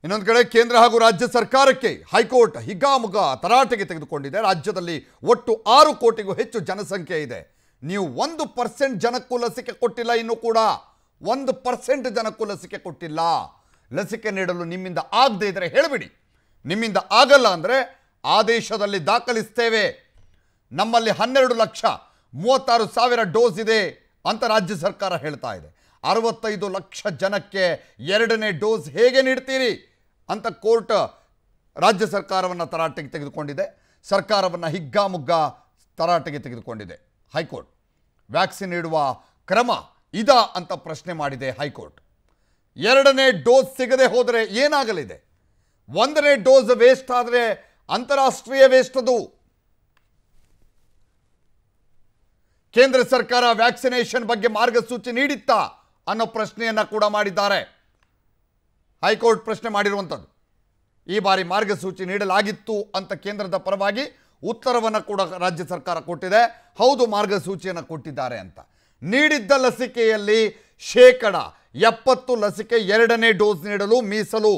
ಇನ್ನೊಂದು ಕಡೆ ಕೇಂದ್ರ ಹಾಗೂ ರಾಜ್ಯ ಸರ್ಕಾರಕ್ಕೆ ಹೈಕೋರ್ಟ್ ಹಿಗ್ಗಾಮುಗ್ಗ ತರಾಟೆಗೆ ತೆಗೆದುಕೊಂಡಿದೆ ರಾಜ್ಯದಲ್ಲಿ ಒಟ್ಟು ಆರು ಕೋಟಿಗೂ ಹೆಚ್ಚು ಜನಸಂಖ್ಯೆ ಇದೆ ನೀವು ಒಂದು ಪರ್ಸೆಂಟ್ ಜನಕ್ಕೂ ಲಸಿಕೆ ಕೊಟ್ಟಿಲ್ಲ ಇನ್ನೂ ಕೂಡ ಒಂದು ಪರ್ಸೆಂಟ್ ಜನಕ್ಕೂ ಲಸಿಕೆ ಕೊಟ್ಟಿಲ್ಲ ಲಸಿಕೆ ನೀಡಲು ನಿಮ್ಮಿಂದ ಆಗದೇ ಇದ್ರೆ ಹೇಳಿಬಿಡಿ ನಿಮ್ಮಿಂದ ಆಗಲ್ಲ ಅಂದರೆ ಆದೇಶದಲ್ಲಿ ದಾಖಲಿಸ್ತೇವೆ ನಮ್ಮಲ್ಲಿ ಹನ್ನೆರಡು ಲಕ್ಷ ಮೂವತ್ತಾರು ಸಾವಿರ ಡೋಸ್ ಇದೆ ಅಂತ ರಾಜ್ಯ ಸರ್ಕಾರ ಹೇಳ್ತಾ ಇದೆ ಅರವತ್ತೈದು ಲಕ್ಷ ಜನಕ್ಕೆ ಎರಡನೇ ಡೋಸ್ ಹೇಗೆ ನೀಡ್ತೀರಿ ಅಂತ ಕೋರ್ಟ್ ರಾಜ್ಯ ಸರ್ಕಾರವನ್ನು ತರಾಟೆಗೆ ತೆಗೆದುಕೊಂಡಿದೆ ಸರ್ಕಾರವನ್ನು ಹಿಗ್ಗಾಮುಗ್ಗಾ ತರಾಟೆಗೆ ತೆಗೆದುಕೊಂಡಿದೆ ಹೈಕೋರ್ಟ್ ವ್ಯಾಕ್ಸಿನ್ ನೀಡುವ ಕ್ರಮ ಇದಾ ಅಂತ ಪ್ರಶ್ನೆ ಮಾಡಿದೆ ಹೈಕೋರ್ಟ್ ಎರಡನೇ ಡೋಸ್ ಸಿಗದೆ ಹೋದರೆ ಏನಾಗಲಿದೆ ಒಂದನೇ ಡೋಸ್ ವೇಸ್ಟ್ ಆದರೆ ಅಂತಾರಾಷ್ಟ್ರೀಯ ವೇಸ್ಟ್ ಅದು ಕೇಂದ್ರ ಸರ್ಕಾರ ವ್ಯಾಕ್ಸಿನೇಷನ್ ಬಗ್ಗೆ ಮಾರ್ಗಸೂಚಿ ನೀಡಿತ್ತಾ ಅನ್ನೋ ಪ್ರಶ್ನೆಯನ್ನ ಕೂಡ ಮಾಡಿದ್ದಾರೆ ಹೈಕೋರ್ಟ್ ಪ್ರಶ್ನೆ ಮಾಡಿರುವಂಥದ್ದು ಈ ಬಾರಿ ಮಾರ್ಗಸೂಚಿ ನೀಡಲಾಗಿತ್ತು ಅಂತ ಕೇಂದ್ರದ ಪರವಾಗಿ ಉತ್ತರವನ್ನು ಕೂಡ ರಾಜ್ಯ ಸರ್ಕಾರ ಕೊಟ್ಟಿದೆ ಹೌದು ಮಾರ್ಗಸೂಚಿಯನ್ನು ಕೊಟ್ಟಿದ್ದಾರೆ ಅಂತ ನೀಡಿದ್ದ ಲಸಿಕೆಯಲ್ಲಿ ಶೇಕಡ ಎಪ್ಪತ್ತು ಲಸಿಕೆ ಎರಡನೇ ಡೋಸ್ ನೀಡಲು ಮೀಸಲು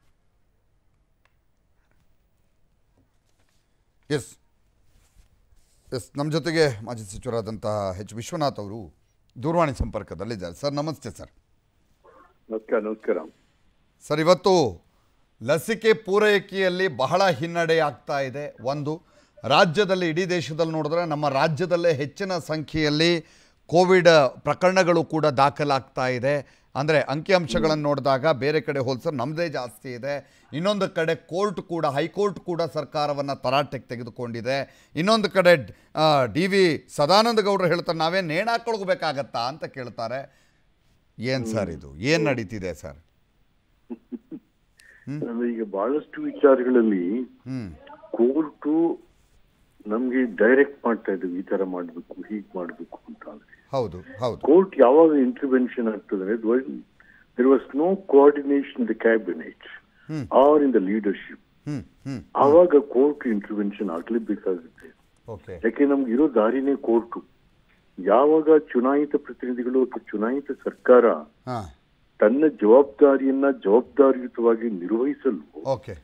ಎಸ್ ಎಸ್ ನಮ್ಮ ಜೊತೆಗೆ ಮಾಜಿ ಸಚಿವರಾದಂತಹ ಎಚ್ ವಿಶ್ವನಾಥ್ ಅವರು ದೂರವಾಣಿ ಸಂಪರ್ಕದಲ್ಲಿದ್ದಾರೆ ಸರ್ ನಮಸ್ತೆ ಸರ್ ನಮಸ್ಕಾರ ನಮಸ್ಕಾರ ಸರ್ ಇವತ್ತು ಲಸಿಕೆ ಪೂರೈಕೆಯಲ್ಲಿ ಬಹಳ ಹಿನ್ನಡೆ ಆಗ್ತಾ ಇದೆ ಒಂದು ರಾಜ್ಯದಲ್ಲಿ ಇಡೀ ದೇಶದಲ್ಲಿ ನೋಡಿದ್ರೆ ನಮ್ಮ ರಾಜ್ಯದಲ್ಲೇ ಹೆಚ್ಚಿನ ಸಂಖ್ಯೆಯಲ್ಲಿ ಕೋವಿಡ್ ಪ್ರಕರಣಗಳು ಕೂಡ ದಾಖಲಾಗ್ತಾ ಇದೆ ಅಂದರೆ ಅಂಕಿಅಂಶಗಳನ್ನು ನೋಡಿದಾಗ ಬೇರೆ ಕಡೆ ಹೋಲಿಸಿದ್ರೆ ನಮ್ಮದೇ ಜಾಸ್ತಿ ಇದೆ ಇನ್ನೊಂದು ಕಡೆ ಕೋರ್ಟ್ ಕೂಡ ಹೈಕೋರ್ಟ್ ಕೂಡ ಸರ್ಕಾರವನ್ನು ತರಾಟೆಗೆ ತೆಗೆದುಕೊಂಡಿದೆ ಇನ್ನೊಂದು ಕಡೆ ಡಿ ವಿ ಸದಾನಂದ ಗೌಡರು ಹೇಳ್ತಾರೆ ನಾವೇ ನೇಣಾಕೊಳ್ಬೇಕಾಗತ್ತಾ ಅಂತ ಕೇಳ್ತಾರೆ ಏನು ಸರ್ ಇದು ಏನು ನಡೀತಿದೆ ಸರ್ ಅಂದ್ರೆ ಈಗ ಬಹಳಷ್ಟು ವಿಚಾರಗಳಲ್ಲಿ ಹ್ಞೂ ಕೋರ್ಟು ನಮ್ಗೆ ಡೈರೆಕ್ಟ್ ಮಾಡ್ತಾ ಇದ್ದೀವಿ ಈ ತರ ಮಾಡ್ಬೇಕು ಹೀಗ್ ಮಾಡ್ಬೇಕು ಅಂತ ಅಂದ್ರೆ ಹೌದು ಹೌದು ಕೋರ್ಟ್ ಯಾವಾಗ ಇಂಟರ್ವೆನ್ಷನ್ ಆಗ್ತದೆ there was no coordination in the cabinet hmm. Or in the leadership ಹ್ಞೂ ಹ್ಞೂ ಆವಾಗ ಕೋರ್ಟ್ ಇಂಟರ್ವೆನ್ಷನ್ ಆಗ್ಲೇಬೇಕಾಗುತ್ತೆ ಓಕೆ ಯಾಕೆ ನಮ್ಗೆ ಇರೋ ದಾರಿನೇ ಕೋರ್ಟು ಯಾವಾಗ ಚುನಾಯಿತ ಪ್ರತಿನಿಧಿಗಳು ಅಥವಾ ಚುನಾಯಿತ ಸರ್ಕಾರ ಹಾಂ ತನ್ನ ಜವಾಬ್ದಾರಿಯನ್ನ ಜವಾಬ್ದಾರಿಯುತವಾಗಿ ನಿರ್ವಹಿಸಲು ಓಕೆ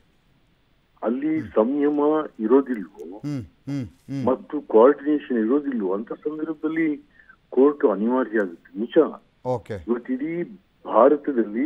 ಅಲ್ಲಿ ಸಂಯಮ ಇರೋದಿಲ್ವೋ ಹ್ಞೂ ಹ್ಞೂ ಹ್ಞೂ ಮತ್ತು ಕೋಆರ್ಡಿನೇಷನ್ ಇರೋದಿಲ್ವೋ ಅಂತ ಸಂದರ್ಭದಲ್ಲಿ ಕೋರ್ಟ್ ಅನಿವಾರ್ಯ ಆಗುತ್ತೆ ನಿಜ ಓಕೆ ಇವತ್ತಿಡೀ ಭಾರತದಲ್ಲಿ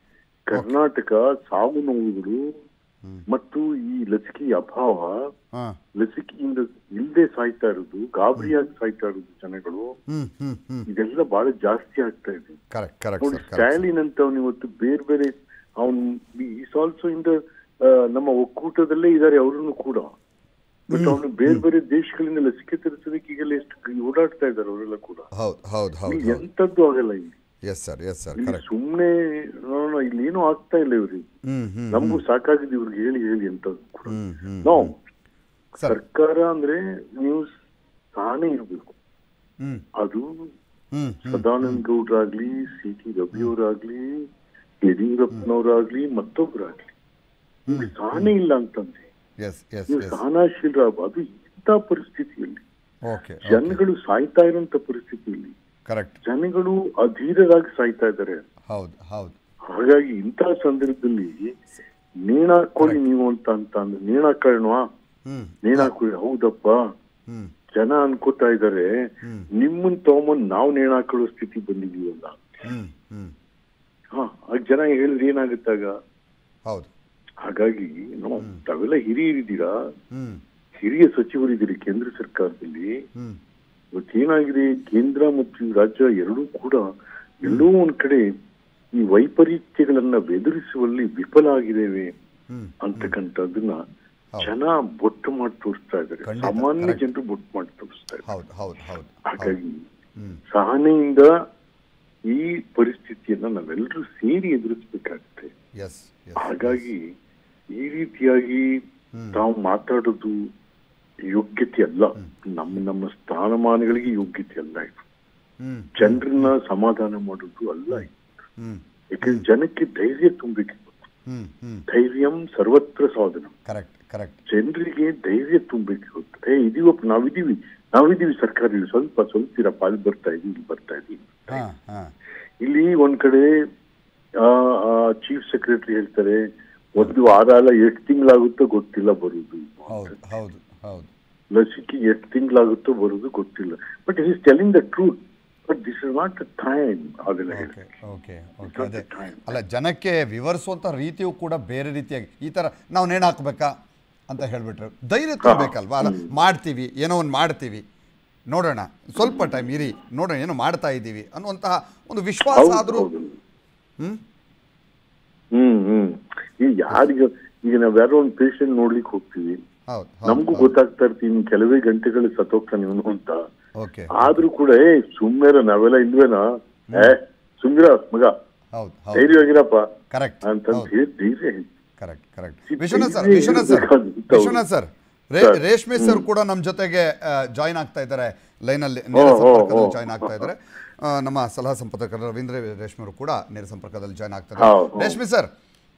ಕರ್ನಾಟಕ ಸಾವು ನೋವುಗಳು ಮತ್ತು ಈ ಲಸಿಕೆಯ ಅಭಾವ ಹಾಂ ಲಸಿಕೆಯಿಂದ ಇಲ್ಲದೆ ಸಾಯ್ತಾ ಇರೋದು ಗಾಬರಿಯಾಗಿ ಸಾಯ್ತಾ ಇರೋದು ಜನಗಳು ಹ್ಞೂ ಹ್ಞೂ ಹ್ಞೂ ಇದೆಲ್ಲ ಬಹಳ ಜಾಸ್ತಿ ಆಗ್ತಾ ಇದೆ ಕರೆಕ್ಟ್ ಕರೆಕ್ಟ್ ನೋಡಿ ಸರ್ ಕರೆಕ್ಟ್ ಸ್ಟ್ಯಾಲಿನ್ ಅಂತ ಅವನು ಇವತ್ತು ಬೇರೆ ಬೇರೆ ಅವನ್ ಈಸ್ ಆಲ್ಸೋ ಇನ್ ದ ನಮ್ಮ ಒಕ್ಕೂಟದಲ್ಲೇ ಇದ್ದಾರೆ ಅವರನ್ನು ಕೂಡ ಬಟ್ ಅವನು ಬೇರೆ ಬೇರೆ ದೇಶಗಳಿಂದ ಲಸಿಕೆ ತರಿಸೋದಕ್ಕೆ ಈಗೆಲ್ಲ ಎಷ್ಟು ಓಡಾಡ್ತಾ ಇದ್ದಾರೆ ಅವರೆಲ್ಲ ಕೂಡ ಹೌದು ಹೌದು ಹೌದು ಇಲ್ಲಿ ಎಂತದ್ದು ಆಗಲ್ಲ ಇಲ್ಲಿ ಎಸ್ ಸರ್ ಎಸ್ ಸರ್ ಇಲ್ಲಿ ಕರೆಕ್ಟ್ ಸುಮ್ನೆ ನೋಡೋಣ ಇಲ್ಲಿ ಏನೂ ಆಗ್ತಾ ಇಲ್ಲ ಇವ್ರಿಗೆ ಹ್ಞೂ ಹ್ಞೂ ನಮಗೂ ಸಾಕಾಗಿದೆ ಇವ್ರಿಗೆ ಹೇಳಿ ಹೇಳಿ ಎಂತದ್ದು ಕೂಡ ಹ್ಞೂ ಹ್ಞೂ ನೋ ಸರ್ ಸರ್ಕಾರ ಅಂದ್ರೆ ನೀವು ತಾನೇ ಇರ್ಬೇಕು ಹ್ಞೂ ಅದು ಹ್ಞೂ ಸದಾನಂದ ಗೌಡ್ರಾಗ್ಲಿ ಸಿ ಟಿ ರವಿ ಅವರಾಗ್ಲಿ ಯಡಿಯೂರಪ್ಪನವರಾಗ್ಲಿ ಮತ್ತೊಬ್ಬರಾಗ್ಲಿ ನಿಮ್ಗೆ ಸಹನೆ ಇಲ್ಲ ಅಂತಂದ್ರೆ ಎಸ್ ಎಸ್ ನೀವು ಎಸ್ ಸಹನಾಶೀಲ ಅದು ಇಂಥ ಪರಿಸ್ಥಿತಿಯಲ್ಲಿ ಓಕೆ ಜನಗಳು ಸಾಯ್ತಾ ಇರೋಂಥ ಪರಿಸ್ಥಿತಿಯಲ್ಲಿ ಕರೆಕ್ಟ್ ಜನಗಳು ಅಧೀರರಾಗಿ ಸಾಯ್ತಾ ಇದ್ದಾರೆ ಹೌದು ಹೌದು ಹಾಗಾಗಿ ಇಂಥ ಸಂದರ್ಭದಲ್ಲಿ ನೇಣಾಕೊಳ್ಳಿ ನೀವು ಅಂತ ಅಂತ ಅಂದ್ರೆ ನೇಣಾಕೊಳ್ಳೋಣವಾ ಹ್ಞೂ ನೇಣಾಕೊಳ್ಳಿ ಹೌದಪ್ಪ ಹ್ಞೂ ಜನ ಅನ್ಕೋತಾ ಇದ್ದಾರೆ ಹ್ಮ್. ನಿಮ್ಮನ್ ತಗೊಂಬಂದ್ ನಾವು ನೇಣಾಕೊಳ್ಳೋ ಸ್ಥಿತಿ ಬಂದಿದೀವಲ್ಲ ಹ್ಞೂ ಹ್ಞೂ ಹಾ ಆಗ ಜನ ಹೇಳಿದ್ರೆ ಏನಾಗುತ್ತಾಗ ಹೌದು ಹಾಗಾಗಿ ನಾವು ತಾವೆಲ್ಲ ಹಿರಿಯರಿದ್ದೀರಾ ಹ್ಞೂ ಹಿರಿಯ ಸಚಿವರಿದ್ದೀರಿ ಕೇಂದ್ರ ಸರ್ಕಾರದಲ್ಲಿ ಹ್ಞೂ ಇವತ್ತೇನಾಗಿದೆ ಕೇಂದ್ರ ಮತ್ತು ಈ ರಾಜ್ಯ ಎರಡೂ ಕೂಡ ಎಲ್ಲೋ ಒಂದ್ ಕಡೆ ಈ ವೈಪರೀತ್ಯಗಳನ್ನ ಬೆದರಿಸುವಲ್ಲಿ ವಿಫಲ ಆಗಿದ್ದೇವೆ ಹ್ಞೂ ಅಂತಕ್ಕಂಥದ್ದನ್ನ ಹೌದು. ಜನ ಬೊಟ್ಟು ಮಾಡಿ ತೋರಿಸ್ತಾ ಇದ್ದಾರೆ ಖಂಡಿತ, ಸಾಮಾನ್ಯ correct. ಜನರು ಬೊಟ್ಟು ಮಾಡಿ ತೋರಿಸ್ತಾ ಇದ್ದಾರೆ ಹೌದು ಹೌದು ಹೌದು ಹೌದು ಹಾಗಾಗಿ ಹ್ಞೂ ಸಹನೆಯಿಂದ ಈ ಪರಿಸ್ಥಿತಿಯನ್ನ ನಾವೆಲ್ಲರೂ ಸೇರಿ ಎದುರಿಸಬೇಕಾಗುತ್ತೆ ಎಸ್ ಎಸ್ ಹಾಗಾಗಿ ಈ ರೀತಿಯಾಗಿ ತಾವು ಮಾತಾಡೋದು ಯೋಗ್ಯತೆ ಅಲ್ಲ ನಮ್ಮ ನಮ್ಮ ಸ್ಥಾನಮಾನಗಳಿಗೆ ಯೋಗ್ಯತೆ ಅಲ್ಲ ಇದು ಹ್ಞೂ ಜನರನ್ನ ಸಮಾಧಾನ ಮಾಡೋದು ಅಲ್ಲ ಇದು ಹ್ಞೂ ಯಾಕಂದ್ರೆ ಜನಕ್ಕೆ ಧೈರ್ಯ ತುಂಬಬೇಕಿತ್ತು ಹ್ಞೂ ಹ್ಞೂ ಧೈರ್ಯಂ ಸರ್ವತ್ರ ಸಾಧನ ಕರೆಕ್ಟ್ ಕರೆಕ್ಟ್ ಜನರಿಗೆ ಧೈರ್ಯ ತುಂಬಬೇಕು ಏ ಇದೀವಪ್ಪ ನಾವಿದೀವಿ ನಾವಿದೀವಿ ಸರ್ಕಾರ ಸ್ವಲ್ಪ ಸ್ವಲ್ಪ ಇರಪ್ಪ ಅಲ್ಲಿ ಬರ್ತಾ ಇದೀವಿ ಇಲ್ಲಿ ಬರ್ತಾ ಇದೀವಿ ಹಾಂ ಹಾಂ ಇಲ್ಲಿ ಒಂದ್ ಕಡೆ ಚೀಫ್ ಸೆಕ್ರೆಟರಿ ಹೇಳ್ತಾರೆ ಒಂದು ವಾರ ಅಲ್ಲ ಎಷ್ಟು ತಿಂಗಳಾಗುತ್ತೋ ಗೊತ್ತಿಲ್ಲ ಬರುದು ಹೌದು ಹೌದು ಹೌದು ಲಸಿಕೆ ಎಷ್ಟು ತಿಂಗಳಾಗುತ್ತೋ ಬರುದು ಗೊತ್ತಿಲ್ಲ but is telling the truth but this is not the time ಅದೆಲ್ಲ ಓಕೆ ಓಕೆ ಓಕೆ not ಅದೇ the time. ಅಲ್ಲ ಜನಕ್ಕೆ ವಿವರಿಸುವಂಥ ರೀತಿಯೂ ಕೂಡ ಬೇರೆ ರೀತಿಯಾಗಿ ಈ ಥರ ನಾವು ನೇಣು ಹಾಕ್ಬೇಕಾ ಅಂತ ಹೇಳ್ಬಿಟ್ರೆ ಧೈರ್ಯ ತರಬೇಕಲ್ವಾ ಅಲ್ಲ ಮಾಡ್ತೀವಿ ಏನೋ ಒಂದು ಮಾಡ್ತೀವಿ ನೋಡೋಣ ಸ್ವಲ್ಪ ಟೈಮ್ ಇರಿ ನೋಡೋಣ ಏನೋ ಮಾಡ್ತಾ ಇದ್ದೀವಿ ಅನ್ನುವಂತಹ ಒಂದು ವಿಶ್ವಾಸ ಹೌದು, ಆದರೂ ಹೌದು. ಹ್ಮ್ ಹ್ಮ್ ಹ್ಮ್ ಈಗ ಯಾರಿಗ ಈಗ ನಾವ್ ಯಾರೋ ಒಂದು ಪೇಷಂಟ್ ನೋಡ್ಲಿಕ್ಕೆ ಹೋಗ್ತೀವಿ ಹೌದು ನಮಗೂ ಹೌದು ಗೊತ್ತಾಗ್ತಾ ಇರ್ತೀನಿ ಕೆಲವೇ ಗಂಟೆಗಳು ಸತ್ತೋಗ್ತಾನೆ ಇವನು ಅಂತ ಓಕೆ ಆದ್ರೂ ಕೂಡ ಏ ಸುಮ್ನೆರ ನಾವೆಲ್ಲ ಇಲ್ವೇನಾ ಏ ಸುಮ್ಮಿರ ಮಗ ಹೌದು ಹೌದು ಧೈರ್ಯವಾಗಿರಪ್ಪ ಕರೆಕ್ಟ್ ಅಂತಂತ ಹೌದು ಹೇಳಿ ಧೈರ್ಯ ಹೇಳಿ. ಕರೆಕ್ಟ್ ಕರೆಕ್ಟ್ ಇದು ವಿಶ್ವನಾಥ್ ಸರ್ ಇದು ವಿಶ್ವನಾಥ್ ಸರ್ ಇರ್ಬೇಕಾಗಿತ್ತು. ವಿಶ್ವನಾಥ್ ಸರ್ ರೇ ಸರ್. ರೇಷ್ಮೆ ಸರ್ ಕೂಡ ನಮ್ಮ ಜೊತೆಗೆ ಜಾಯಿನ್ ಆಗ್ತಾ ಇದ್ದಾರೆ ಲೈನಲ್ಲಿ ನೇರ ಓ, ಓ, ಸಂಪರ್ಕದಲ್ಲಿ ಓ. ಜಾಯಿನ್ ಆಗ್ತಾ ಇದ್ದಾರೆ ಆ, ನಮ್ಮ ಸಲಹಾ ಸಂಪಾದಕರು ರವೀಂದ್ರ ರೇಷ್ಮೆ ಅವರು ಕೂಡ ನೇರ ಸಂಪರ್ಕದಲ್ಲಿ ಜಾಯಿನ್ ಆಗ್ತಾರೆ ಹೌದು, ಹೌದು. ರೇಷ್ಮೆ ಸರ್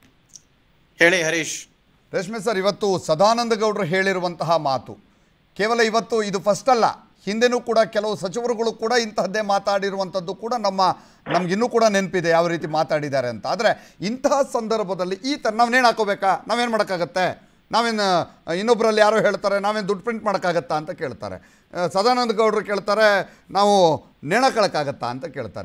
ಹೇಳಿ ಹರೀಶ್ ರೇಷ್ಮೆ ಸರ್ ಇವತ್ತು ಸದಾನಂದ ಗೌಡರು ಹೇಳಿರುವಂತಹ ಮಾತು ಕೇವಲ ಇವತ್ತು ಇದು ಫಸ್ಟ್ ಅಲ್ಲ ಹಿಂದೆನೂ ಕೂಡ ಕೆಲವು ಸಚಿವರುಗಳು ಕೂಡ ಇಂತಹದ್ದೇ ಮಾತಾಡಿರುವಂಥದ್ದು ಕೂಡ ನಮ್ಮ ನಮಗಿನ್ನೂ ಕೂಡ ನೆನಪಿದೆ ಯಾವ ರೀತಿ ಮಾತಾಡಿದ್ದಾರೆ ಅಂತ ಆದರೆ ಇಂತಹ ಸಂದರ್ಭದಲ್ಲಿ ಈ ಥರ ನಾವೇನು ಹಾಕೋಬೇಕಾ ನಾವೇನು ಮಾಡೋಕ್ಕಾಗತ್ತೆ ನಾವೇನು ಇನ್ನೊಬ್ಬರಲ್ಲಿ ಯಾರೋ ಹೇಳ್ತಾರೆ ನಾವೇನು ದುಡ್ಡು ಪ್ರಿಂಟ್ ಮಾಡೋಕ್ಕಾಗತ್ತಾ ಅಂತ ಕೇಳ್ತಾರೆ ಆ, ಸದಾನಂದ ಗೌಡರು ಕೇಳ್ತಾರೆ ನಾವು ನೇಣಕ್ಕೊಳಕ್ಕಾಗತ್ತಾ ಅಂತ ಕೇಳ್ತಾರೆ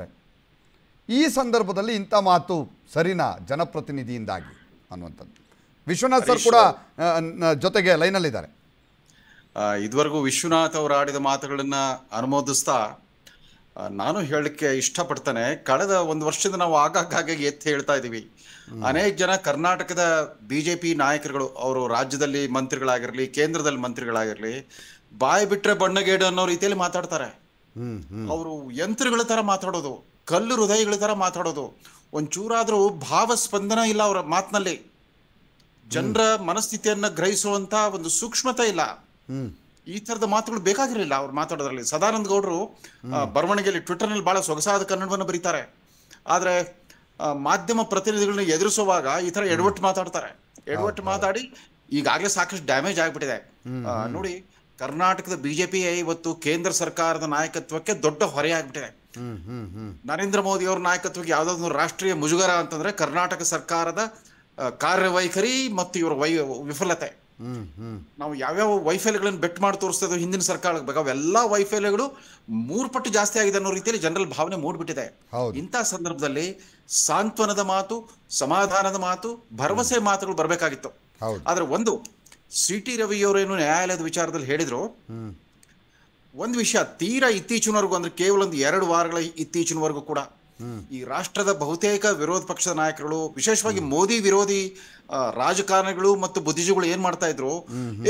ಈ ಸಂದರ್ಭದಲ್ಲಿ ಇಂಥ ಮಾತು ಸರಿನಾ ಜನಪ್ರತಿನಿಧಿಯಿಂದಾಗಿ ಅನ್ನುವಂಥದ್ದು ವಿಶ್ವನಾಥ್ ಸರ್ ಕೂಡ ಆ, ನ- ಜೊತೆಗೆ ಲೈನಲ್ಲಿದ್ದಾರೆ ಆ, ಇದುವರೆಗೂ ವಿಶ್ವನಾಥ್ ಅವರು ಆಡಿದ ಮಾತುಗಳನ್ನ ಅನುಮೋದಿಸ್ತಾ ಆ, ನಾನು ಹೇಳಲಿಕ್ಕೆ ಇಷ್ಟಪಡ್ತೇನೆ ಕಳೆದ ಒಂದು ವರ್ಷದಿಂದ ನಾವು ಆಗಾಗ್ಗೆ ಎತ್ತಿ ಹೇಳ್ತಾ ಇದ್ದೀವಿ ಅನೇಕ ಜನ ಕರ್ನಾಟಕದ ಬಿಜೆಪಿ ನಾಯಕರುಗಳು ಅವರು ರಾಜ್ಯದಲ್ಲಿ ಮಂತ್ರಿಗಳಾಗಿರ್ಲಿ ಕೇಂದ್ರದಲ್ಲಿ ಮಂತ್ರಿಗಳಾಗಿರ್ಲಿ ಬಾಯಿ ಬಿಟ್ರೆ ಬಣ್ಣಗೇಡು ಅನ್ನೋ ರೀತಿಯಲ್ಲಿ ಮಾತಾಡ್ತಾರೆ ಹ್ಮ್ ಹ್ಮ್ ಅವರು ಯಂತ್ರಗಳ ತರ ಮಾತಾಡೋದು ಕಲ್ಲು ಹೃದಯಗಳ ತರ ಮಾತಾಡೋದು ಒಂಚೂರಾದ್ರೂ ಭಾವ ಸ್ಪಂದನ ಇಲ್ಲ ಅವರ ಮಾತಿನಲ್ಲಿ ಜನರ ಮನಸ್ಥಿತಿಯನ್ನ ಗ್ರಹಿಸುವಂತ ಒಂದು ಸೂಕ್ಷ್ಮತೆ ಇಲ್ಲ ಹ್ಮ್ ಈ ತರದ ಮಾತುಗಳು ಬೇಕಾಗಿರಲಿಲ್ಲ ಅವ್ರು ಮಾತಾಡೋದ್ರಲ್ಲಿ ಸದಾನಂದ ಗೌಡರು ಆ, ಬರವಣಿಗೆಯಲ್ಲಿ ಟ್ವಿಟರ್ನಲ್ಲಿ ಬಹಳ ಸೊಗಸಾದ ಕನ್ನಡವನ್ನು ಬರೀತಾರೆ ಆದ್ರೆ ಆ, ಮಾಧ್ಯಮ ಪ್ರತಿನಿಧಿಗಳನ್ನ ಎದುರಿಸುವಾಗ ಈ ತರ ಎಡವಟ್ಟು ಮಾತಾಡ್ತಾರೆ ಎಡವಟ್ಟು ಮಾತಾಡಿ ಈಗಾಗಲೇ ಸಾಕಷ್ಟು ಡ್ಯಾಮೇಜ್ ಆಗ್ಬಿಟ್ಟಿದೆ ಆ, ನೋಡಿ ಕರ್ನಾಟಕದ ಬಿಜೆಪಿ ಇವತ್ತು ಕೇಂದ್ರ ಸರ್ಕಾರದ ನಾಯಕತ್ವಕ್ಕೆ ದೊಡ್ಡ ಹೊರೆ ಆಗ್ಬಿಟ್ಟಿದೆ ಹ್ಮ್ ಹ್ಮ್ ಹ್ಮ್ ನರೇಂದ್ರ ಮೋದಿ ಅವರ ನಾಯಕತ್ವಕ್ಕೆ ಯಾವುದಾದ್ರು ರಾಷ್ಟ್ರೀಯ ಮುಜುಗರ ಅಂತಂದ್ರೆ ಕರ್ನಾಟಕ ಸರ್ಕಾರದ ಆ, ಕಾರ್ಯವೈಖರಿ ಮತ್ತು ಇವರ ವೈ ವಿಫಲತೆ ಹ್ಮ್ ಹ್ಮ್ ನಾವು ಯಾವ್ಯಾವ ವೈಫಲ್ಯಗಳನ್ನು ಬೆಟ್ ಮಾಡಿ ತೋರಿಸ್ತಾ ಇದ್ವು ಹಿಂದಿನ ಸರ್ಕಾರಕ್ಕೆ ಬೇಕು ಅವೆಲ್ಲ ವೈಫಲ್ಯಗಳು ಮೂರು ಪಟ್ಟು ಜಾಸ್ತಿ ಆಗಿದೆ ಅನ್ನೋ ರೀತಿಯಲ್ಲಿ ಜನರಲ್ಲಿ ಭಾವನೆ ಮೂಡ್ಬಿಟ್ಟಿದೆ ಹೌದು. ಇಂಥ ಸಂದರ್ಭದಲ್ಲಿ ಸಾಂತ್ವನದ ಮಾತು ಸಮಾಧಾನದ ಮಾತು ಭರವಸೆ ಮಾತುಗಳು ಬರಬೇಕಾಗಿತ್ತು ಹೌದು ಆದ್ರೆ ಒಂದು ಸಿ ಟಿ ರವಿಯವರೇನು ನ್ಯಾಯಾಲಯದ ವಿಚಾರದಲ್ಲಿ ಹೇಳಿದ್ರು ಹ್ಮ್ ಒಂದು ವಿಷಯ ತೀರಾ ಇತ್ತೀಚಿನವರೆಗೂ ಅಂದ್ರೆ ಕೇವಲ ಒಂದು ಎರಡು ವಾರಗಳ ಇತ್ತೀಚಿನವರೆಗೂ ಕೂಡ ಈ ರಾಷ್ಟ್ರದ ಬಹುತೇಕ ವಿರೋಧ ಪಕ್ಷದ ನಾಯಕರುಗಳು ವಿಶೇಷವಾಗಿ ಮೋದಿ ವಿರೋಧಿ ಆ, ರಾಜಕಾರಣಿಗಳು ಮತ್ತು ಬುದ್ಧಿಜೀವಿಗಳು ಏನ್ ಮಾಡ್ತಾ ಇದ್ರು ಏ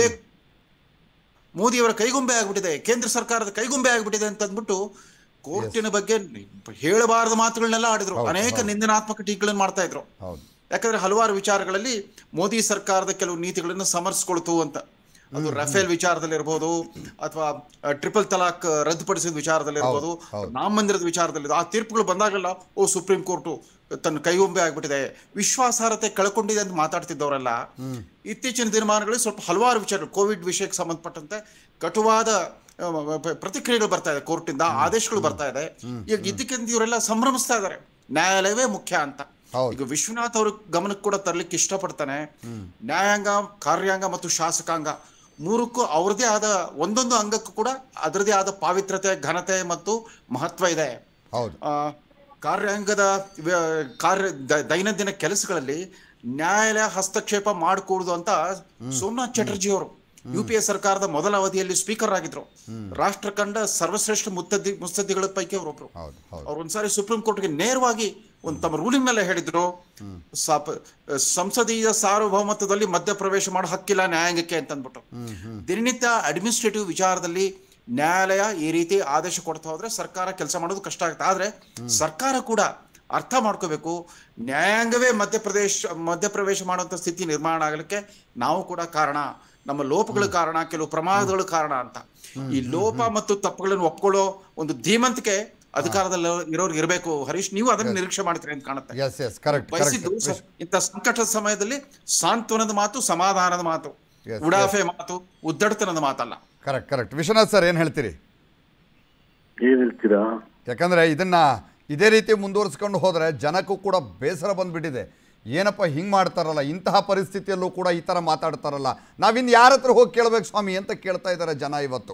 ಮೋದಿಯವರ ಕೈಗೊಂಬೆ ಆಗ್ಬಿಟ್ಟಿದೆ ಕೇಂದ್ರ ಸರ್ಕಾರದ ಕೈಗೊಂಬೆ ಆಗ್ಬಿಟ್ಟಿದೆ ಅಂತ ಅಂದ್ಬಿಟ್ಟು ಕೋರ್ಟಿನ ಬಗ್ಗೆ ಹೇಳಬಾರದ ಮಾತುಗಳನ್ನೆಲ್ಲ ಆಡಿದ್ರು ಅನೇಕ ನಿಂದನಾತ್ಮಕ ಟೀಕೆಗಳನ್ನು ಮಾಡ್ತಾ ಇದ್ರು ಹೌದು ಯಾಕಂದ್ರೆ ಹಲವಾರು ವಿಚಾರಗಳಲ್ಲಿ ಮೋದಿ ಸರ್ಕಾರದ ಕೆಲವು ನೀತಿಗಳನ್ನು ಸಮರ್ಸ್ಕೊಳ್ತು ಅಂತ ಅದು ರಫೇಲ್ ವಿಚಾರದಲ್ಲಿ ಇರ್ಬೋದು ಅಥವಾ ಟ್ರಿಪಲ್ ತಲಾಕ್ ರದ್ದುಪಡಿಸಿದ ವಿಚಾರದಲ್ಲಿ ಇರ್ಬೋದು ಹೌದು. ರಾಮ ಮಂದಿರದ ವಿಚಾರದಲ್ಲಿ ಆ ತೀರ್ಪುಗಳು ಬಂದಾಗಲ್ಲ ಓ ಸುಪ್ರೀಂ ಕೋರ್ಟು ತನ್ನ ಕೈಗೊಂಬೆ ಆಗ್ಬಿಟ್ಟಿದೆ ವಿಶ್ವಾಸಾರ್ಹತೆ ಕಳ್ಕೊಂಡಿದೆ ಅಂತ ಮಾತಾಡ್ತಿದ್ದವರೆಲ್ಲ ಇತ್ತೀಚಿನ ದಿನಮಾನಗಳಲ್ಲಿ ಸ್ವಲ್ಪ ಹಲವಾರು ವಿಚಾರಗಳು ಕೋವಿಡ್ ವಿಷಯಕ್ಕೆ ಸಂಬಂಧಪಟ್ಟಂತೆ ಕಟುವಾದ ಆ, ಪ- ಪ್ರತಿಕ್ರಿಯೆಗಳು ಬರ್ತಾ ಇದೆ ಕೋರ್ಟಿಂದ ಆದೇಶಗಳು ಬರ್ತಾ ಇದೆ ಈಗ ಇದಕ್ಕಿಂತ ಇವರೆಲ್ಲ ಸಂಭ್ರಮಿಸ್ತಾ ಇದ್ದಾರೆ ನ್ಯಾಯಾಲಯವೇ ಮುಖ್ಯ ಅಂತ ಹೌದು. ಈಗ ವಿಶ್ವನಾಥ್ ಅವ್ರ ಗಮನಕ್ಕೆ ಕೂಡ ತರಲಿಕ್ಕೆ ಇಷ್ಟಪಡ್ತಾನೆ ನ್ಯಾಯಾಂಗ ಕಾರ್ಯಾಂಗ ಮತ್ತು ಶಾಸಕಾಂಗ ಮೂರಕ್ಕೂ ಅವ್ರದೇ ಆದ ಒಂದೊಂದು ಅಂಗಕ್ಕೂ ಕೂಡ ಅದರದೇ ಆದ ಪಾವಿತ್ರತೆ ಘನತೆ ಮತ್ತು ಮಹತ್ವ ಇದೆ ಹೌದು ಆ, ಕಾರ್ಯಾಂಗದ ವ್ಯ- ಕಾರ್ಯ ದ- ದೈನಂದಿನ ಕೆಲಸಗಳಲ್ಲಿ ನ್ಯಾಯಾಲಯ ಹಸ್ತಕ್ಷೇಪ ಮಾಡಕೂಡದು ಅಂತ ಸೋಮನಾಥ್ ಚಟರ್ಜಿ ಅವರು ಯು ಪಿ ಎ ಸರ್ಕಾರದ ಮೊದಲ ಅವಧಿಯಲ್ಲಿ ಸ್ಪೀಕರ್ ಆಗಿದ್ರು ರಾಷ್ಟ್ರ ಕಂಡ ಸರ್ವಶ್ರೇಷ್ಠ ಮುತ್ತದ್ದಿ ಮುತ್ಸದ್ದಿಗಳ ಪೈಕಿ ಅವರೊಬ್ರು ಹೌದು ಹೌದು ಅವ್ರು ಒಂದ್ಸಾರಿ ಸುಪ್ರೀಂ ಕೋರ್ಟ್ಗೆ ನೇರವಾಗಿ ಒಂದು ತಮ್ಮ ರೂಲಿಂಗ್ ಮೇಲೆ ಹೇಳಿದ್ರು ಸಾಪ- ಸಂಸದೀಯ ಸಾರ್ವಭೌಮತ್ವದಲ್ಲಿ ಮಧ್ಯಪ್ರವೇಶ ಮಾಡೋ ಹಕ್ಕಿಲ್ಲ ನ್ಯಾಯಾಂಗಕ್ಕೆ ಅಂತ ಅಂದ್ಬಿಟ್ಟು ದಿನನಿತ್ಯ ಅಡ್ಮಿನಿಸ್ಟ್ರೇಟಿವ್ ವಿಚಾರದಲ್ಲಿ ನ್ಯಾಯಾಲಯ ಈ ರೀತಿ ಆದೇಶ ಕೊಡ್ತಾ ಹೋದ್ರೆ ಸರ್ಕಾರ ಕೆಲಸ ಮಾಡೋದು ಕಷ್ಟ ಆಗುತ್ತೆ ಆದ್ರೆ ಸರ್ಕಾರ ಕೂಡ ಅರ್ಥ ಮಾಡ್ಕೋಬೇಕು ನ್ಯಾಯಾಂಗವೇ ಮಧ್ಯಪ್ರದೇಶ ಮಧ್ಯಪ್ರವೇಶ ಮಾಡುವಂತ ಸ್ಥಿತಿ ನಿರ್ಮಾಣ ಆಗಲಿಕ್ಕೆ ನಾವು ಕೂಡ ಕಾರಣ ನಮ್ಮ ಲೋಪಗಳ ಕಾರಣ ಕೆಲವು ಪ್ರಮಾದಗಳ ಕಾರಣ ಅಂತ ಈ ಲೋಪ ಮತ್ತು ತಪ್ಪುಗಳನ್ನು ಒಪ್ಕೊಳ್ಳೋ ಒಂದು ಧೀಮಂತಿಕೆ ಅಧಿಕಾರದಲ್ಲಿ ಇರೋರು ಇರಬೇಕು ಹರೀಶ್ ನೀವು ಅದನ್ನ ನಿರೀಕ್ಷೆ ಮಾಡ್ತೀರಿ ಅಂತ ಕಾಣುತ್ತೆ ಎಸ್ ಎಸ್ ಕರೆಕ್ಟ್ ಬಯಸಿದ್ದು ಕರೆಕ್ಟ್ ಸ- ಇಂಥ ಸಂಕಟದ ಸಮಯದಲ್ಲಿ ಸಾಂತ್ವನದ ಮಾತು ಸಮಾಧಾನದ ಮಾತು Yes, ಉಡಾಫೆ ಮಾತು ಉದ್ದಡತನದ ಮಾತಲ್ಲ ಕರೆಕ್ಟ್ ಕರೆಕ್ಟ್ ವಿಶ್ವನಾಥ್ ಸರ್ ಏನು ಹೇಳ್ತೀರಿ ಏನ್ ಹೇಳ್ತೀರಾ ಯಾಕಂದರೆ ಇದನ್ನು ಇದೇ ರೀತಿ ಮುಂದುವರಿಸ್ಕೊಂಡು ಹೋದರೆ ಜನಕ್ಕೂ ಕೂಡ ಬೇಸರ ಬಂದುಬಿಟ್ಟಿದೆ ಏನಪ್ಪ ಹಿಂಗೆ ಮಾಡ್ತಾರಲ್ಲ ಇಂತಹ ಪರಿಸ್ಥಿತಿಯಲ್ಲೂ ಕೂಡ ಈ ಥರ ಮಾತಾಡ್ತಾರಲ್ಲ ನಾವಿನ್ನು ಯಾರ ಹತ್ರ ಹೋಗಿ ಕೇಳಬೇಕು ಸ್ವಾಮಿ ಅಂತ ಕೇಳ್ತಾ ಇದ್ದಾರೆ ಜನ ಇವತ್ತು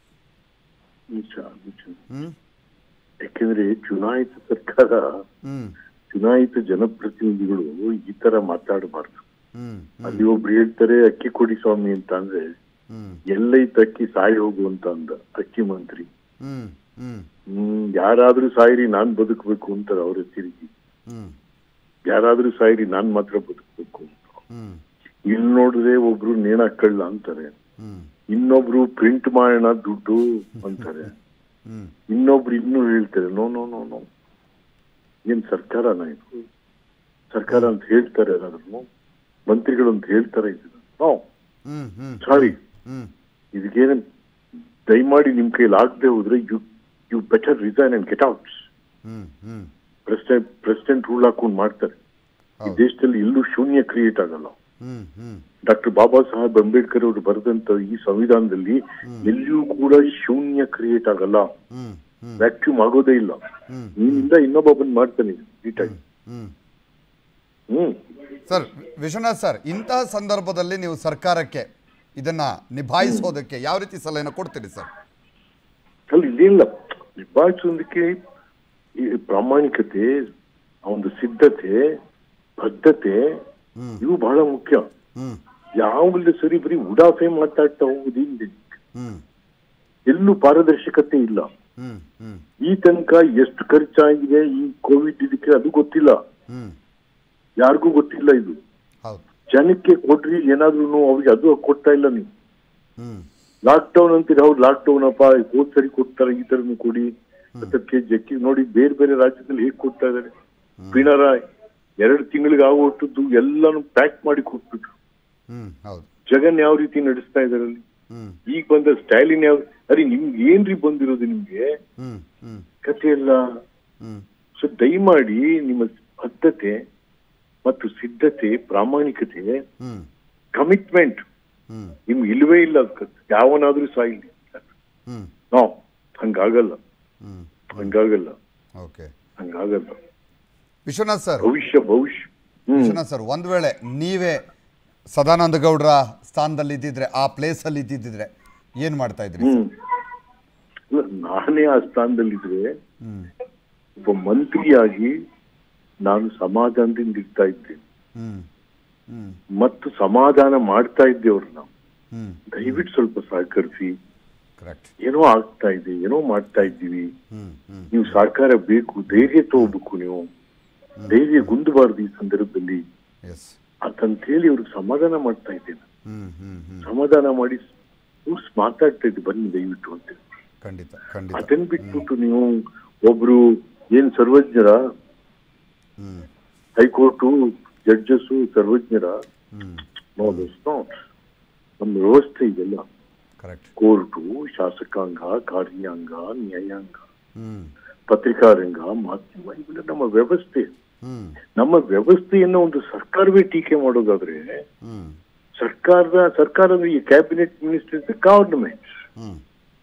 ನಿಜ ನಿಜ ಹ್ಞೂ ಯಾಕೆಂದ್ರೆ ಚುನಾಯಿತ ಸರ್ಕಾರ ಹ್ಞೂ ಚುನಾಯಿತ ಜನಪ್ರತಿನಿಧಿಗಳು ಈ ತರ ಮಾತಾಡಬಾರ್ದು ಹ್ಞೂ ಅಲ್ಲಿ ಒಬ್ರು ಹೇಳ್ತಾರೆ ಅಕ್ಕಿ ಕೊಡಿ ಸ್ವಾಮಿ ಅಂತ ಅಂದ್ರೆ ಹ್ಞೂ ಎಲ್ಲೈತ ಅಕ್ಕಿ ಸಾಯಿ ಹೋಗು ಅಂತ ಅಂದ ಅಕ್ಕಿ ಮಂತ್ರಿ ಹ್ಞೂ ಹ್ಞೂ ಹ್ಮ್ ಯಾರಾದ್ರೂ ಸಾಯಿರಿ ನಾನ್ ಬದುಕಬೇಕು ಅಂತಾರೆ ಅವ್ರ ತಿರುಗಿ ಹ್ಞೂ ಯಾರಾದ್ರೂ ಸಾಯಿರಿ ನಾನ್ ಮಾತ್ರ ಬದುಕಬೇಕು ಅಂತ ಹ್ಞೂ ಇಲ್ಲಿ ನೋಡಿದ್ರೆ ಒಬ್ರು ನೇಣಾಕಳ್ಳ ಅಂತಾರೆ ಹ್ಞೂ ಇನ್ನೊಬ್ರು ಪ್ರಿಂಟ್ ಮಾಡೋಣ ದುಡ್ಡು ಅಂತಾರೆ ಹ್ಞೂ ಇನ್ನೊಬ್ರು ಇನ್ನೂ ಹೇಳ್ತಾರೆ ನೋ ನೋ ನೋ ನೋ ಏನ್ ಸರ್ಕಾರನ ಇದು ಸರ್ಕಾರ ಅಂತ ಹೇಳ್ತಾರೆ ಯಾರಾದ್ರೂ ಮಂತ್ರಿಗಳು ಅಂತ ಹೇಳ್ತಾರೆ ಇದನ್ನ ನೋ ಹ್ಞೂ ಹ್ಞೂ ಸಾರಿ ಹ್ಞೂ ಇದಕ್ಕೇನ ದಯಮಾಡಿ ನಿಮ್ ಕೈಲಿ ಆಗದೆ ಹೋದ್ರೆ you you better resign and get out ಹ್ಞೂ ಹ್ಞೂ ಪ್ರೆಸಿಡೆಂಟ್ ಪ್ರೆಸಿಡೆಂಟ್ ರೂಲ್ ಹಾಕೊಂಡು ಮಾಡ್ತಾರೆ ಈ ಹೌದು. ದೇಶದಲ್ಲಿ ಎಲ್ಲೂ ಶೂನ್ಯ ಕ್ರಿಯೇಟ್ ಆಗಲ್ಲ ಹ್ಞೂ ಹ್ಞೂ ಡಾಕ್ಟರ್ ಬಾಬಾ ಸಾಹೇಬ್ ಅಂಬೇಡ್ಕರ್ ಅವರು ಬರೆದಂತ ಈ ಸಂವಿಧಾನದಲ್ಲಿ ಎಲ್ಲಿಯೂ ಕೂಡ ಶೂನ್ಯ ಕ್ರಿಯೇಟ್ ಆಗಲ್ಲ ಹ್ಞೂ ಹ್ಞೂ ವ್ಯಾಕ್ಯೂಮ್ ಆಗೋದೇ ಇಲ್ಲ ಹ್ಮ್. ನಿನ್ನಿಂದ ಇನ್ನೊಬ್ಬ ಬಂದ್ ಮಾಡ್ತಾನೆ ನೀಟಾಗಿ ಹ್ಞೂ ಹ್ಮ್ ಸರ್ ವಿಶ್ವನಾಥ್ ಸರ್ ಇಂತಹ ಸಂದರ್ಭದಲ್ಲಿ ನೀವು ಸರ್ಕಾರಕ್ಕೆ ಇದನ್ನ ನಿಭಾಯಿಸೋದಕ್ಕೆ ಯಾವ ರೀತಿ ಸಲಹೆನ ಕೊಡ್ತೀರಿ ಸರ್ ಅಲ್ಲಿ ಇದೇನಿಲ್ಲ ನಿಭಾಯಿಸೋದಕ್ಕೆ ಈ ಪ್ರಾಮಾಣಿಕತೆ ಆ ಒಂದು ಸಿದ್ಧತೆ ಬದ್ಧತೆ ಹ್ಮ್. ಇವು ಬಹಳ ಮುಖ್ಯ ಹ್ಮ್ ಯಾವಾಗಲೂ ಸರಿ ಬರೀ ಉಡಾಫೆ ಮಾತಾಡ್ತಾ ಹೋಗುದು ಹಿಂದೆ ಹ್ಮ್ ಎಲ್ಲೂ ಪಾರದರ್ಶಕತೆ ಇಲ್ಲ ಹ್ಮ್ ಹ್ಮ್ ಈ ತನಕ ಎಷ್ಟು ಖರ್ಚಾಗಿದೆ ಈ ಕೋವಿಡ್ ಇದಕ್ಕೆ ಅದು ಗೊತ್ತಿಲ್ಲ ಹ್ಮ್ ಯಾರಿಗೂ ಗೊತ್ತಿಲ್ಲ ಇದು ಹೌದು ಜನಕ್ಕೆ ಕೊಡ್ರಿ ಏನಾದ್ರೂ ಅವ್ರಿಗೆ ಅದು ಕೊಡ್ತಾ ಇಲ್ಲ ನೀವು ಹ್ಮ್ ಲಾಕ್ ಡೌನ್ ಅಂತೀರಿ ಹೌದು ಲಾಕ್ ಡೌನ್ ಅಪ್ಪ ಹೋದ್ ಸರಿ ಕೊಡ್ತಾರೆ ಈ ತರನು ಕೊಡಿ ಹತ್ತು ಕೆಜಿ ಅಕ್ಕಿ ನೋಡಿ ಬೇರೆ ಬೇರೆ ರಾಜ್ಯದಲ್ಲಿ ಹೇಗ್ ಕೊಡ್ತಾ ಇದಾರೆ ಪಿಣರಾಯ್ ಎರಡು ತಿಂಗಳಿಗೆ ಆಗೋಟದ್ದು ಎಲ್ಲಾನು ಪ್ಯಾಕ್ ಮಾಡಿ ಕೊಟ್ಬಿಟ್ರು ಹ್ಮ್ ಹೌದು ಜಗನ್ ಯಾವ ರೀತಿ ನಡೆಸ್ತಾ ಇದಾರೆ ಅಲ್ಲಿ ಹ್ಮ್ ಈಗ ಬಂದ ಸ್ಟೈಲಿನ್ ಯಾವ ಅರೆ ನಿಮ್ಗೆ ಏನ್ರಿ ಬಂದಿರೋದು ನಿಮ್ಗೆ ಹ್ಮ್ ಹ್ಮ್ ಕಥೆ ಎಲ್ಲ ಹ್ಮ್ ಸೊ ದಯಮಾಡಿ ನಿಮ್ಮ ಬದ್ಧತೆ ಮತ್ತು ಸಿದ್ಧತೆ ಪ್ರಾಮಾಣಿಕತೆ ಹ್ಮ್ ಕಮಿಟ್ಮೆಂಟ್ ಹ್ಮ್ ನಿಮ್ಗೆ ಇಲ್ವೇ ಇಲ್ಲ ಅದಕ್ಕೆ ಯಾವನಾದ್ರೂ ಸಾಯಿಲಿ ಹ್ಮ್ ನೋ ಹಂಗಾಗಲ್ಲ ಹ್ಮ್ ಹಂಗಾಗಲ್ಲ ಓಕೆ ಹಂಗಾಗಲ್ಲ ವಿಶ್ವನಾಥ್ ಸರ್ ಭವಿಷ್ಯ ಭವಿಷ್ಯ ಹ್ಮ್ ವಿಶ್ವನಾಥ್ ಸರ್ ಒಂದು ವೇಳೆ ನೀವೇ ಸದಾನಂದ ಗೌಡ್ರ ಸ್ಥಾನದಲ್ಲಿ ಇದ್ದಿದ್ರೆ ಆ ಪ್ಲೇಸಲ್ಲಿ ಇದ್ದಿದ್ರೆ ಏನು ಮಾಡ್ತಾ ಇದ್ರಿ ಹ್ಮ್ ಇಲ್ಲ, ನಾನೇ ಆ ಸ್ಥಾನದಲ್ಲಿದ್ರೆ ಹ್ಮ್ ಒಬ್ಬ ಮಂತ್ರಿಯಾಗಿ ನಾನು ಸಮಾಧಾನದಿಂದ ಇರ್ತಾ ಇದ್ದೆ ಹ್ಮ್ ಹ್ಮ್ ಮತ್ತು ಸಮಾಧಾನ ಮಾಡ್ತಾ ಇದ್ದೆ ಅವ್ರನ್ನ ಹ್ಮ್ ದಯವಿಟ್ಟು ಸ್ವಲ್ಪ ಸಹಕರಿಸಿ ಕರೆಕ್ಟ್ ಏನೋ ಆಗ್ತಾ ಇದೆ ಏನೋ ಮಾಡ್ತಾ ಇದ್ದೀವಿ ಹ್ಮ್ ಹ್ಮ್ ನೀವು ಸಹಕಾರ ಬೇಕು ಧೈರ್ಯ ತಗೋಬೇಕು ನೀವು ಧೈರ್ಯ ಗುಂದಬಾರ್ದು ಈ ಸಂದರ್ಭದಲ್ಲಿ ಎಸ್ ಅಂತಂತ ಹೇಳಿ ಅವ್ರಿಗೆ ಸಮಾಧಾನ ಮಾಡ್ತಾ ಇದ್ದೇನೆ ಹ್ಮ್ ಹ್ಮ್ ಹ್ಮ್ ಸಮಾಧಾನ ಮಾಡಿ ಕೂರ್ಸ್ ಮಾತಾಡ್ತಾ ಇದ್ದೆ ಬನ್ನಿ ದಯವಿಟ್ಟು ಅಂತ ಖಂಡಿತ ಖಂಡಿತ ಅದನ್ನ ಬಿಟ್ಬಿಟ್ಟು ನೀವು ಒಬ್ರು ಏನ್ ಸರ್ವಜ್ಞರ ಹ್ಮ್ ಹೈಕೋರ್ಟು ಜಡ್ಜಸ್ ಸರ್ವಜ್ಞರ ಹ್ಮ್ ನೋ ನಾಟ್ ನಮ್ಮ ವ್ಯವಸ್ಥೆ ಇದೆಲ್ಲ ಕರೆಕ್ಟ್ ಕೋರ್ಟು ಶಾಸಕಾಂಗ ಕಾರ್ಯಾಂಗ ನ್ಯಾಯಾಂಗ ಹ್ಮ್ ಪತ್ರಿಕಾರಂಗ ಮಾಧ್ಯಮ ಇವೆಲ್ಲ ನಮ್ಮ ವ್ಯವಸ್ಥೆ ಹ್ಮ್ ನಮ್ಮ ವ್ಯವಸ್ಥೆಯನ್ನ ಒಂದು ಸರ್ಕಾರವೇ ಟೀಕೆ ಮಾಡೋದಾದ್ರೆ ಹ್ಮ್ ಸರ್ಕಾರದ ಸರ್ಕಾರದ ಈ cabinet minister is the government hmm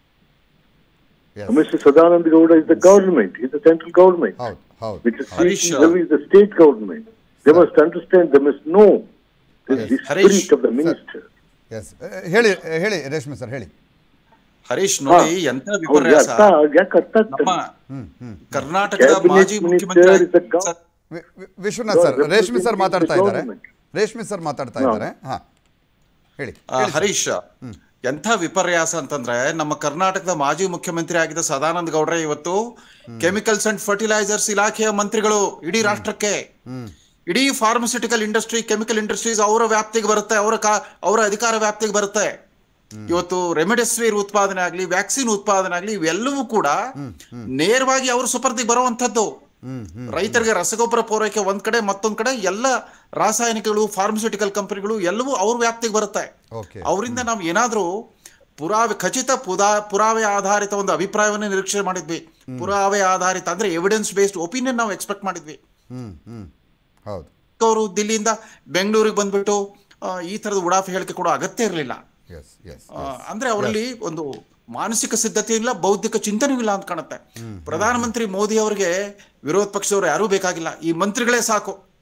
yes mister Sadananda Gowda is the government is the central government ಹೌದು ಹೌದು Mr. Harish, Sri Ravi is the state government. They must understand, they must know the, the Harish, spirit of the minister. Yes ಹೇಳಿ ಹೇಳಿ ರೇಷ್ಮೆ sir ಹೇಳಿ ಹರೀಶ್ ನೋಡಿ ಎಂತ ಅವ್ರಿಗೆ ವಿಪರ್ಯಾಸ ಅರ್ಥ ಯಾಕೆ ಅರ್ಥ ನಮ್ಮ ಆಗ್ತದೆ ಹ್ಮ್ ಹ್ಮ್ ಕರ್ನಾಟಕದ Cabinet ಮಾಜಿ minister ಮುಖ್ಯಮಂತ್ರಿ is the gov- ಸರ್, ವಿ- ವಿ- Vishwanath sir No, Reshme sir representing ಮಾತಾಡ್ತಾ the ಇದ್ದಾರೆ government. ರೇಷ್ಮೆ ಸರ್ ಮಾತಾಡ್ತಾ ಇದ್ದಾರೆ ಹಾ ಹೇಳಿ ಆ, ಹರೀಶ್ ಎಂಥ ವಿಪರ್ಯಾಸ ಅಂತಂದ್ರೆ ನಮ್ಮ ಕರ್ನಾಟಕದ ಮಾಜಿ ಮುಖ್ಯಮಂತ್ರಿ ಆಗಿದ್ದ ಸದಾನಂದ ಗೌಡ್ರೆ ಇವತ್ತು ಕೆಮಿಕಲ್ಸ್ ಅಂಡ್ ಫರ್ಟಿಲೈಸರ್ಸ್ ಇಲಾಖೆಯ ಮಂತ್ರಿಗಳು ಇಡೀ ರಾಷ್ಟ್ರಕ್ಕೆ ಇಡೀ ಫಾರ್ಮಸ್ಯೂಟಿಕಲ್ ಇಂಡಸ್ಟ್ರಿ ಕೆಮಿಕಲ್ ಇಂಡಸ್ಟ್ರೀಸ್ ಅವರ ವ್ಯಾಪ್ತಿಗೆ ಬರುತ್ತೆ ಅವರ ಕಾ ಅವರ ಅಧಿಕಾರ ವ್ಯಾಪ್ತಿಗೆ ಬರುತ್ತೆ ಇವತ್ತು ರೆಮಿಡೆಸಿವಿರ್ ಉತ್ಪಾದನೆ ಆಗಲಿ ವ್ಯಾಕ್ಸಿನ್ ಉತ್ಪಾದನೆ ಆಗಲಿ ಇವೆಲ್ಲವೂ ಕೂಡ ನೇರವಾಗಿ ಅವ್ರ ಸುಪರ್ದಿಗೆ ಬರುವಂತದ್ದು ಹ್ಮ್ ಹ್ಮ್ ರೈತರಿಗೆ ರಸಗೊಬ್ಬರ ಪೂರೈಕೆ ಒಂದ್ ಕಡೆ ಮತ್ತೊಂದ್ ಕಡೆ ಎಲ್ಲ ರಾಸಾಯನಿಕಗಳು ಫಾರ್ಮಸ್ಯೂಟಿಕಲ್ ಕಂಪನಿಗಳು ಎಲ್ಲವೂ ಅವ್ರ ವ್ಯಾಪ್ತಿಗೆ ಬರುತ್ತೆ ಓಕೆ ಅವರಿಂದ ನಾವು ಏನಾದ್ರೂ ಪುರಾವೆ ಖಚಿತ ಪುದಾ ಪುರಾವೆ ಆಧಾರಿತ ಒಂದು ಅಭಿಪ್ರಾಯವನ್ನು ನಿರೀಕ್ಷೆ ಮಾಡಿದ್ವಿ ಪುರಾವೆ ಆಧಾರಿತ ಅಂದ್ರೆ ಎವಿಡೆನ್ಸ್ ಬೇಸ್ಡ್ ಒಪಿನಿಯನ್ ನಾವು ಎಕ್ಸ್ಪೆಕ್ಟ್ ಮಾಡಿದ್ವಿ ಹ್ಮ್ ಹ್ಮ್ ಹೌದು ಅವರು ದಿಲ್ಲಿಯಿಂದ ಬೆಂಗಳೂರಿಗೆ ಬಂದ್ಬಿಟ್ಟು ಆ, ಈ ತರದ ಉಡಾಫೆ ಹೇಳಿಕೆ ಕೊಡೋ ಅಗತ್ಯ ಇರಲಿಲ್ಲ ಎಸ್ ಎಸ್ ಅಂದ್ರೆ ಅವರಲ್ಲಿ ಒಂದು ಮಾನಸಿಕ ಸಿದ್ಧತೆ ಇಲ್ಲ ಬೌದ್ಧಿಕ ಚಿಂತನೆಯೂ ಇಲ್ಲ ಅಂತ ಕಾಣುತ್ತೆ ಪ್ರಧಾನಮಂತ್ರಿ ಮೋದಿ ಅವರಿಗೆ ವಿರೋಧ ಪಕ್ಷದವರು ಯಾರೂ ಬೇಕಾಗಿಲ್ಲ ಈ ಮಂತ್ರಿಗಳೇ ಸಾಕು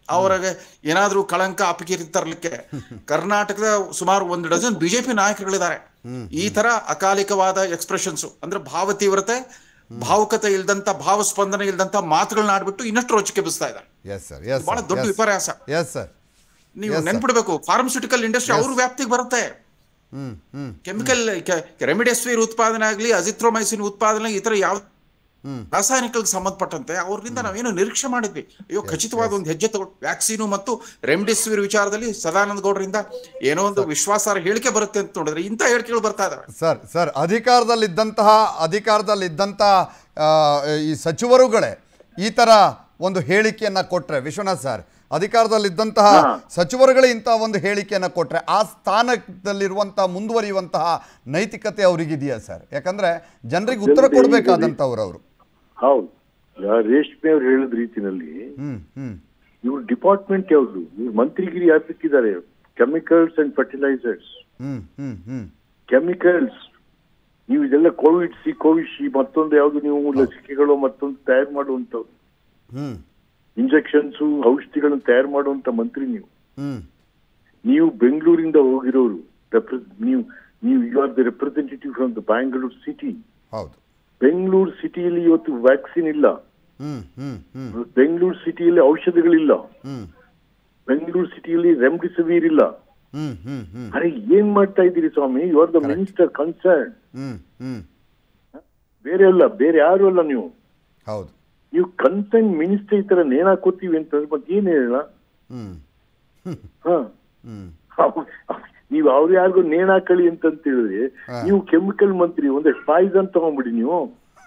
ಅವರಿಗೆ ಏನಾದ್ರೂ ಕಳಂಕ ಅಪಕೀರ್ತಿ ತರಲಿಕ್ಕೆ ಕರ್ನಾಟಕದ ಸುಮಾರು ಒಂದು ಡಜನ್ ಬಿಜೆಪಿ ನಾಯಕರುಗಳಿದ್ದಾರೆ ಈ ತರ ಅಕಾಲಿಕವಾದ ಎಕ್ಸ್ಪ್ರೆಷನ್ಸ್ ಅಂದ್ರೆ ಭಾವ ತೀವ್ರತೆ ಭಾವುಕತೆ ಇಲ್ದಂತ ಭಾವಸ್ಪಂದನೆ ಇಲ್ದಂತ ಮಾತುಗಳನ್ನ ಆಡ್ಬಿಟ್ಟು ಇನ್ನಷ್ಟು ರೋಚಕ್ಕೆ ಬಿಸ್ತಾ ಇದ್ದಾರೆ ಎಸ್ ಸರ್ ಎಸ್ ಬಹಳ ದೊಡ್ಡ ವಿಪರ್ಯಾಸ ಎಸ್ ಸರ್ ನೀವು Yes, sir. ನೆನ್ಪಿಡ್ಬೇಕು ಫಾರ್ಮಸ್ಯೂಟಿಕಲ್ ಇಂಡಸ್ಟ್ರಿ ಅವ್ರ ವ್ಯಾಪ್ತಿಗೆ ಬರುತ್ತೆ ಹ್ಮ್ ಹ್ಮ್ ಕೆಮಿಕಲ್ ರೆಮಿಡೆಸಿವಿರ್ ಉತ್ಪಾದನೆ ಆಗಲಿ ಅಜಿಥ್ರೋಮೈಸಿನ್ ಉತ್ಪಾದನೆ ಈ ತರ ಯಾವ ರಾಸಾಯನಿಕಗಳಿಗೆ ಸಂಬಂಧಪಟ್ಟಂತೆ ಅವ್ರಿಂದ ನಾವೇನು ನಿರೀಕ್ಷೆ ಮಾಡಿದ್ವಿ ಅಯ್ಯೋ ಖಚಿತವಾದ ಒಂದು ಹೆಜ್ಜೆ ತಗೊಂಡು ವ್ಯಾಕ್ಸಿನು ಮತ್ತು ರೆಮಿಡೆಸಿವಿರ್ ವಿಚಾರದಲ್ಲಿ ಸದಾನಂದ ಗೌಡರಿಂದ ಏನೋ ಒಂದು ವಿಶ್ವಾಸಾರ್ಹ ಹೇಳಿಕೆ ಬರುತ್ತೆ ಅಂತ ನೋಡಿದ್ರೆ ಇಂಥ ಹೇಳಿಕೆಗಳು ಬರ್ತಾ ಇದಾವೆ ಸರ್ ಸರ್ ಅಧಿಕಾರದಲ್ಲಿದ್ದಂತಹ ಅಧಿಕಾರದಲ್ಲಿದ್ದಂಥ ಆ, ಈ ಸಚಿವರುಗಳೇ ಈ ಥರ ಒಂದು ಹೇಳಿಕೆಯನ್ನು ಕೊಟ್ಟರೆ ವಿಶ್ವನಾಥ್ ಸರ್ ಅಧಿಕಾರದಲ್ಲಿದ್ದಂತಹ ಸಚಿವರುಗಳೇ ಇಂಥ ಒಂದು ಹೇಳಿಕೆಯನ್ನು ಕೊಟ್ಟರೆ ಆ ಸ್ಥಾನದಲ್ಲಿರುವಂತಹ ಮುಂದುವರಿಯುವಂತಹ ನೈತಿಕತೆ ಅವರಿಗಿದೆಯಾ ಸರ್ ಯಾಕಂದ್ರೆ ಜನರಿಗೆ ಉತ್ತರ ಜನರಿಗೆ ಕೊಡಬೇಕಾದಂಥವ್ರು ಅವರು ಹೌದು ಯಾ- ರೇಷ್ಮೆ ಅವ್ರು ಹೇಳಿದ ರೀತಿನಲ್ಲಿ ಹ್ಮ್ ಹ್ಮ್ ಇವ್ರ ಡಿಪಾರ್ಟ್ಮೆಂಟ್ ಯಾವ್ದು ಇವ್ರು ಮಂತ್ರಿಗಿರಿ ಯಾರು ಸಿಕ್ಕಿದ್ದಾರೆ ಕೆಮಿಕಲ್ಸ್ ಅಂಡ್ ಫರ್ಟಿಲೈಸರ್ಸ್ ಹ್ಮ್ ಹ್ಮ್ ಹ್ಮ್ ಕೆಮಿಕಲ್ಸ್ ನೀವು ಇದೆಲ್ಲ ಕೋವಿಡ್ ಸಿ ಕೋವಿಡ್ ಸಿ ಮತ್ತೊಂದು ಯಾವ್ದು ನೀವು ಲಸಿಕೆಗಳು ಮತ್ತೊಂದು ತಯಾರು ಮಾಡುವಂತವ್ರು ಹ್ಮ್ ಇಂಜೆಕ್ಷನ್ಸ್ ಔಷಧಿಗಳನ್ನು ತಯಾರು ಮಾಡುವಂತ ಮಂತ್ರಿ ನೀವು ಹ್ಮ್ ನೀವು ಬೆಂಗಳೂರಿಂದ ಹೋಗಿರೋರು repre- ನೀವು ನೀವು you are the representative from the Bangalore city ಹೌದು ಬೆಂಗಳೂರು ಸಿಟಿಯಲ್ಲಿ ಇವತ್ತು ವ್ಯಾಕ್ಸಿನ್ ಇಲ್ಲ ಹ್ಮ್ ಹ್ಮ್ ಹ್ಮ್ ಬೆಂಗಳೂರು ಸಿಟಿಯಲ್ಲಿ ಔಷಧಿಗಳಿಲ್ಲ ಹ್ಮ್ ಬೆಂಗಳೂರು ಸಿಟಿಯಲ್ಲಿ ರೆಮ್ಡಿಸಿವಿರ್ ಇಲ್ಲ ಹ್ಮ್ ಹ್ಮ್ ಹ್ಮ್ ಅರೆ ಏನ್ ಮಾಡ್ತಾ ಇದ್ದೀರಿ ಸ್ವಾಮಿ you are the minister concern ಹ್ಮ್ ಹ್ಮ್ ಬೇರೆ ಅಲ್ಲ ಬೇರೆ ಯಾರು ಅಲ್ಲ ನೀವು ಹೌದು ನೀವು ಕನ್ಸರ್ನ್ ಮಿನಿಸ್ಟರ್ ಈ ತರ ನೇಣ್ ಹಾಕೋತೀವಿ ಅಂತ ಮತ್ತೆ ಏನ್ ಹೇಳ ಹ್ಮ್ ಹ ಹ್ಮ್ ನೀವು ಅವ್ರು ಯಾರಿಗೂ ನೇಣ್ ಹಾಕಳಿ ಅಂತ ಹೇಳಿದ್ರೆ ಹಾ. ನೀವು ಕೆಮಿಕಲ್ ಮಂತ್ರಿ ಒಂದಷ್ಟು ಪಾಯ್ಸನ್ ತಗೊಂಡ್ಬಿಡಿ ನೀವು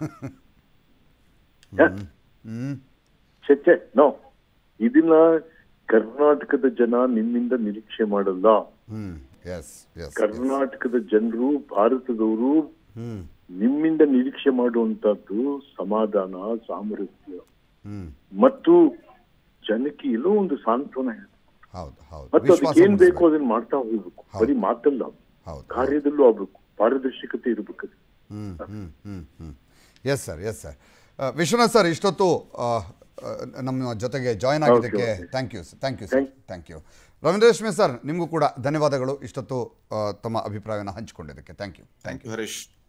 ಹ? ಹ್ಮ್ ಛೆ ಛೆ ನೋ ಇದನ್ನ ಕರ್ನಾಟಕದ ಜನ ನಿಮ್ಮಿಂದ ನಿರೀಕ್ಷೆ ಮಾಡಲ್ಲ ಹ್ಮ್ ಎಸ್ ಎಸ್ ಕರ್ನಾಟಕದ ಜನರು ಭಾರತದವರು ಹ್ಮ್ ನಿಮ್ಮಿಂದ ನಿರೀಕ್ಷೆ ಮಾಡುವಂತದ್ದು ಸಮಾಧಾನ ಸಾಮರಸ್ಯ ಹ್ಮ್ ಮತ್ತು ಜನಕ್ಕೆ ಎಲ್ಲೋ ಒಂದು ಸಾಂತ್ವನ ಇದೆ. ಹೌದು ಹೌದು ಮತ್ತು ವಿಶ್ವಾಸ ಅದಕ್ಕೆ ಏನ್ ಬೇಕು ಮೂಡಿಸ್ಬೇಕು. ಅದನ್ನ ಮಾಡ್ತಾ ಹೋಗ್ಬೇಕು ಬರೀ ಮಾತಲ್ಲ ಹೌದು ಕಾರ್ಯದಲ್ಲೂ ಆಗ್ಬೇಕು ಪಾರದರ್ಶಕತೆ ಇರ್ಬೇಕು ಅದು. ಹ್ಮ್ ಹ್ಮ್ ಹ್ಮ್ ಹ್ಮ್ yes sir yes sir Vishwanath sir ಇಷ್ಟೊತ್ತು ಆ, ಆ, ನಮ್ಮ ಜೊತೆಗೆ ಜಾಯ್ನ್ ಆಗಿದ್ದಕ್ಕೆ okay. Thank you thank you sir Thank- thank you Ravindra Reshme sir ನಿಮಗೂ ಕೂಡ ಧನ್ಯವಾದಗಳು ಇಷ್ಟೊತ್ತು ಆ, ತಮ್ಮ ಅಭಿಪ್ರಾಯವನ್ನು ಹಂಚಿಕೊಂಡಿದ್ದಕ್ಕೆ thank you thank you Harish